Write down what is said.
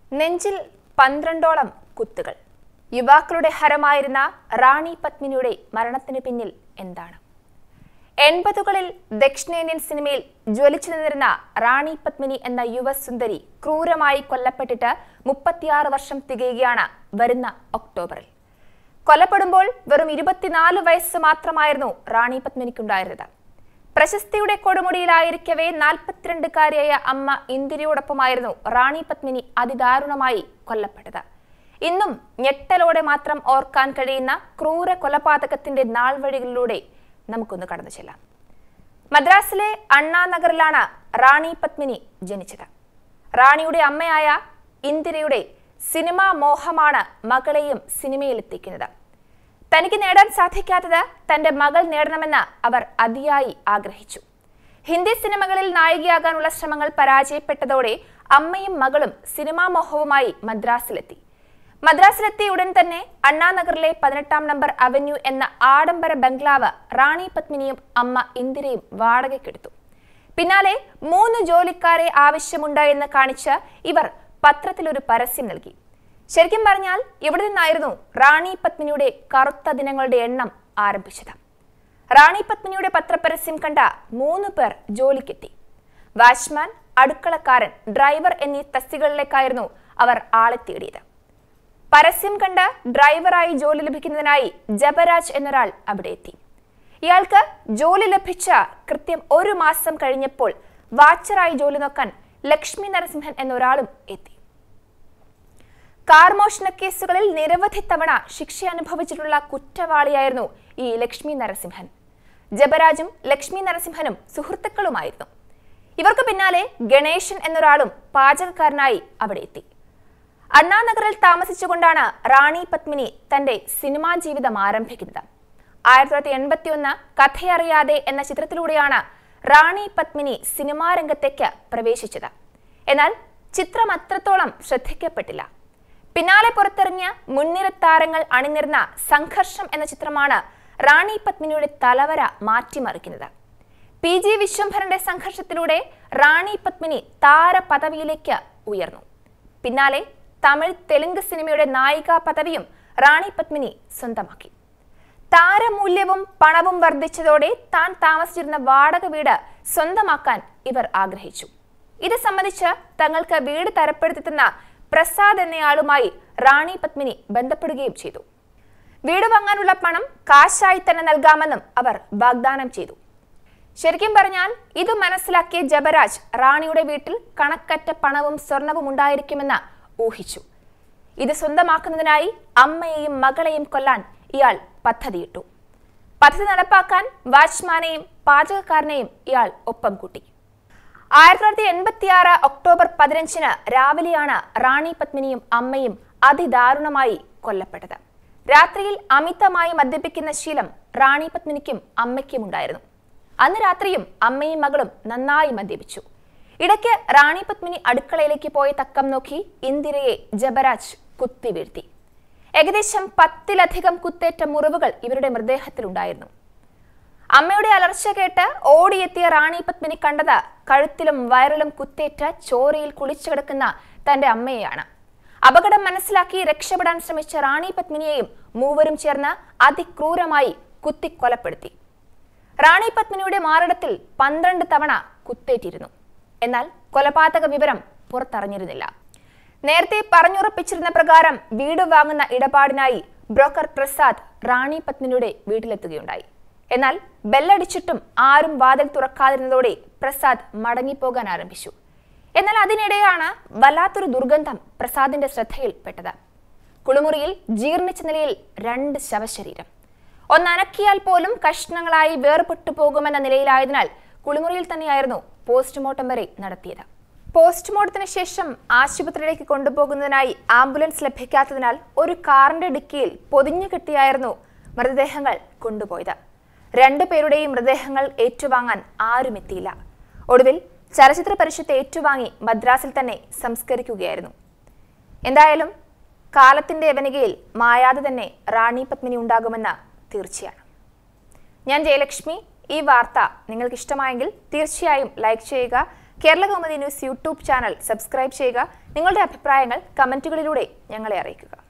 നെഞ്ചിൽ പന്ത്രണ്ടോളം കുത്തുകൾ യുവാക്കളുടെ ഹരമായിരുന്ന റാണി പത്മിനിയുടെ മരണത്തിന് പിന്നിൽ എന്താണ് എൺപതുകളിൽ ദക്ഷിണേന്ത്യൻ സിനിമയിൽ ജ്വലിച്ചു നിന്നിരുന്ന റാണി പത്മിനി എന്ന യുവസുന്ദരി ക്രൂരമായി കൊല്ലപ്പെട്ടിട്ട് മുപ്പത്തിയാറ് വർഷം തികയുകയാണ് വരുന്ന ഒക്ടോബറിൽ കൊല്ലപ്പെടുമ്പോൾ വെറും ഇരുപത്തിനാല് വയസ്സ് മാത്രമായിരുന്നു റാണി പത്മിനിക്കുണ്ടായിരുന്നത് പ്രശസ്തിയുടെ കൊടുമുടിയിലായിരിക്കവേ നാൽപ്പത്തിരണ്ടുകാരിയായ അമ്മ ഇന്ദിരയോടൊപ്പമായിരുന്നു റാണി പത്മിനി അതിദാരുണമായി കൊല്ലപ്പെട്ടത് ഇന്നും ഞെട്ടലോടെ മാത്രം ഓർക്കാൻ കഴിയുന്ന ക്രൂര കൊലപാതകത്തിന്റെ നാൾവഴികളിലൂടെ നമുക്കൊന്ന് കടന്നു ചെല്ലാം മദ്രാസിലെ അണ്ണാനഗറിലാണ് റാണി പത്മിനി ജനിച്ചത് റാണിയുടെ അമ്മയായ ഇന്ദിരയുടെ സിനിമാ മോഹമാണ് മകളെയും സിനിമയിലെത്തിക്കുന്നത് തനിക്ക് നേടാൻ സാധിക്കാത്തത് തന്റെ മകൾ നേടണമെന്ന് അവർ അതിയായി ആഗ്രഹിച്ചു ഹിന്ദി സിനിമകളിൽ നായികയാകാനുള്ള ശ്രമങ്ങൾ പരാജയപ്പെട്ടതോടെ അമ്മയും മകളും സിനിമാ മോഹവുമായി മദ്രാസിലെത്തി മദ്രാസിലെത്തിയ ഉടൻ തന്നെ അണ്ണാനഗറിലെ പതിനെട്ടാം നമ്പർ അവന്യൂ എന്ന ആഡംബര ബംഗ്ലാവ് റാണി പത്മിനിയും അമ്മ ഇന്ദിരയും വാടകയ്ക്കെടുത്തു പിന്നാലെ മൂന്ന് ജോലിക്കാരെ ആവശ്യമുണ്ട് എന്ന് കാണിച്ച് ഇവർ പത്രത്തിലൊരു പരസ്യം നൽകി ശരിക്കും പറഞ്ഞാൽ ഇവിടെ നിന്നായിരുന്നു റാണി പത്മിനിയുടെ കറുത്ത ദിനങ്ങളുടെ എണ്ണം ആരംഭിച്ചത് റാണി പത്മിനിയുടെ പത്രപരസ്യം കണ്ട മൂന്ന് പേർ ജോലിക്കെത്തി വാച്ച്മാൻ അടുക്കളക്കാരൻ ഡ്രൈവർ എന്നീ തസ്തികളിലേക്കായിരുന്നു അവർ ആളെ തേടിയത് പരസ്യം കണ്ട് ഡ്രൈവറായി ജോലി ലഭിക്കുന്നതിനായി ജബരാജ് എന്നൊരാൾ അവിടെ എത്തി ഇയാൾക്ക് ജോലി ലഭിച്ച കൃത്യം ഒരു മാസം കഴിഞ്ഞപ്പോൾ വാച്ചറായി ജോലി നോക്കാൻ ലക്ഷ്മി നരസിംഹൻ എന്നൊരാളും എത്തി കാർ മോഷണ കേസുകളിൽ നിരവധി തവണ ശിക്ഷ അനുഭവിച്ചിട്ടുള്ള കുറ്റവാളിയായിരുന്നു ഈ ലക്ഷ്മി നരസിംഹൻ ജബരാജും ലക്ഷ്മി നരസിംഹനും സുഹൃത്തുക്കളുമായിരുന്നു ഇവർക്ക് പിന്നാലെ ഗണേശൻ എന്നൊരാളും പാചകക്കാരനായി അവിടെ എത്തി അണ്ണാനഗറിൽ താമസിച്ചുകൊണ്ടാണ് റാണി പത്മിനി തന്റെ സിനിമാ ജീവിതം ആരംഭിക്കുന്നത് ആയിരത്തി തൊള്ളായിരത്തി എൺപത്തി ഒന്ന് കഥയറിയാതെ എന്ന ചിത്രത്തിലൂടെയാണ് റാണി പത്മിനി സിനിമാ രംഗത്തേക്ക് പ്രവേശിച്ചത് എന്നാൽ ചിത്രം അത്രത്തോളം ശ്രദ്ധിക്കപ്പെട്ടില്ല പിന്നാലെ പുറത്തിറങ്ങിയ മുൻനിര താരങ്ങൾ അണിനിരുന്ന സംഘർഷം എന്ന ചിത്രമാണ് റാണി പത്മിനിയുടെ തലവര മാറ്റിമറിക്കുന്നത് പി ജി വിശ്വംഭരന്റെ സംഘർഷത്തിലൂടെ റാണി പത്മിനി താരപദവിയിലേക്ക് ഉയർന്നു പിന്നാലെ തമിഴ് തെലുങ്ക് സിനിമയുടെ നായികാ പദവിയും റാണി പത്മിനി സ്വന്തമാക്കി താരമൂല്യവും പണവും വർദ്ധിച്ചതോടെ താൻ താമസിച്ചിരുന്ന വാടക വീട് സ്വന്തമാക്കാൻ ഇവർ ആഗ്രഹിച്ചു ഇത് സംബന്ധിച്ച് തങ്ങൾക്ക് വീട് തരപ്പെടുത്തുന്ന പ്രസാദ് എന്നയാളുമായി റാണി പത്മിനി ബന്ധപ്പെടുകയും ചെയ്തു വീട് വാങ്ങാനുള്ള പണം കാശായി തന്നെ നൽകാമെന്നും അവർ വാഗ്ദാനം ചെയ്തു ശരിക്കും പറഞ്ഞാൽ ഇത് മനസ്സിലാക്കിയ ജബരാജ് റാണിയുടെ വീട്ടിൽ കണക്കറ്റ പണവും സ്വർണവും ഉണ്ടായിരിക്കുമെന്ന് ഊഹിച്ചു ഇത് സ്വന്തമാക്കുന്നതിനായി അമ്മയെയും മകളെയും കൊല്ലാൻ ഇയാൾ പദ്ധതിയിട്ടു പദ്ധതി നടപ്പാക്കാൻ വാച്ച്മാനെയും പാചകക്കാരനെയും ഇയാൾ ഒപ്പം കൂട്ടി ആയിരത്തി തൊള്ളായിരത്തി എൺപത്തിയാറ് ഒക്ടോബർ പതിനഞ്ചിന് രാവിലെയാണ് റാണി പത്മിനിയും അമ്മയും അതിദാരുണമായി കൊല്ലപ്പെട്ടത് രാത്രിയിൽ അമിതമായി മദ്യപിക്കുന്ന ശീലം റാണി പത്മിനിക്കും അമ്മയ്ക്കും ഉണ്ടായിരുന്നു അന്ന് രാത്രിയും അമ്മയും മകളും നന്നായി മദ്യപിച്ചു ഇടയ്ക്ക് റാണി പത്മിനി അടുക്കളയിലേക്ക് പോയ തക്കം നോക്കി ഇന്ദിരയെ ജബരാജ് കുത്തി വീഴ്ത്തി ഏകദേശം പത്തിലധികം കുത്തേറ്റ മുറിവുകൾ ഇവരുടെ മൃതദേഹത്തിലുണ്ടായിരുന്നു അമ്മയുടെ അലർച്ച കേട്ട് ഓടിയെത്തിയ റാണി പത്മിനി കണ്ടത് കഴുത്തിലും വയറിലും കുത്തേറ്റ ചോരയിൽ കുളിച്ചു കിടക്കുന്ന തന്റെ അമ്മയെയാണ് അപകടം മനസ്സിലാക്കി രക്ഷപ്പെടാൻ ശ്രമിച്ച റാണി പത്മിനിയെയും മൂവരും ചേർന്ന് അതിക്രൂരമായി കുത്തിക്കൊലപ്പെടുത്തി റാണി പത്മിനിയുടെ മാറിടത്തിൽ പന്ത്രണ്ട് തവണ കുത്തേറ്റിരുന്നു എന്നാൽ കൊലപാതക വിവരം പുറത്തറിഞ്ഞിരുന്നില്ല നേരത്തെ പറഞ്ഞുറപ്പിച്ചിരുന്ന പ്രകാരം വീട് വാങ്ങുന്ന ഇടപാടിനായി ബ്രോക്കർ പ്രസാദ് റാണി പത്മിനിയുടെ വീട്ടിലെത്തുകയുണ്ടായി എന്നാൽ ബെല്ലടിച്ചിട്ടും ആരും വാതിൽ തുറക്കാതിരുന്നതോടെ പ്രസാദ് മടങ്ങിപ്പോകാൻ ആരംഭിച്ചു എന്നാൽ അതിനിടെയാണ് വല്ലാത്തൊരു ദുർഗന്ധം പ്രസാദിന്റെ ശ്രദ്ധയിൽപ്പെട്ടത് കുളിമുറിയിൽ ജീർണിച്ച നിലയിൽ രണ്ട് ശവശരീരം ഒന്നനക്കിയാൽ പോലും കഷ്ണങ്ങളായി വേർപെട്ടു പോകുമെന്ന നിലയിലായതിനാൽ കുളിമുറിയിൽ തന്നെയായിരുന്നു പോസ്റ്റ്മോർട്ടം വരെ നടത്തിയത് പോസ്റ്റ്മോർട്ടത്തിന് ശേഷം ആശുപത്രിയിലേക്ക് കൊണ്ടുപോകുന്നതിനായി ആംബുലൻസ് ലഭിക്കാത്തതിനാൽ ഒരു കാറിന്റെ ഡിക്കിയിൽ പൊതിഞ്ഞു കെട്ടിയായിരുന്നു മൃതദേഹങ്ങൾ കൊണ്ടുപോയത് രണ്ടുപേരുടെയും മൃതദേഹങ്ങൾ ഏറ്റുവാങ്ങാൻ ആരും എത്തിയില്ല ഒടുവിൽ ചലച്ചിത്ര പരിഷത്ത് ഏറ്റുവാങ്ങി മദ്രാസിൽ തന്നെ സംസ്കരിക്കുകയായിരുന്നു എന്തായാലും കാലത്തിന്റെ യവനികയിൽ മായാതെ തന്നെ റാണി പത്മിനി ഉണ്ടാകുമെന്ന് തീർച്ചയാണ് ഞാൻ ജയലക്ഷ്മി ഈ വാർത്ത നിങ്ങൾക്ക് ഇഷ്ടമായെങ്കിൽ തീർച്ചയായും ലൈക്ക് ചെയ്യുക Kerala Kaumudi news YouTube channel subscribe ചെയ്യുക നിങ്ങളുടെ അഭിപ്രായങ്ങൾ കമന്റുകളിലൂടെ ഞങ്ങളെ അറിയിക്കുക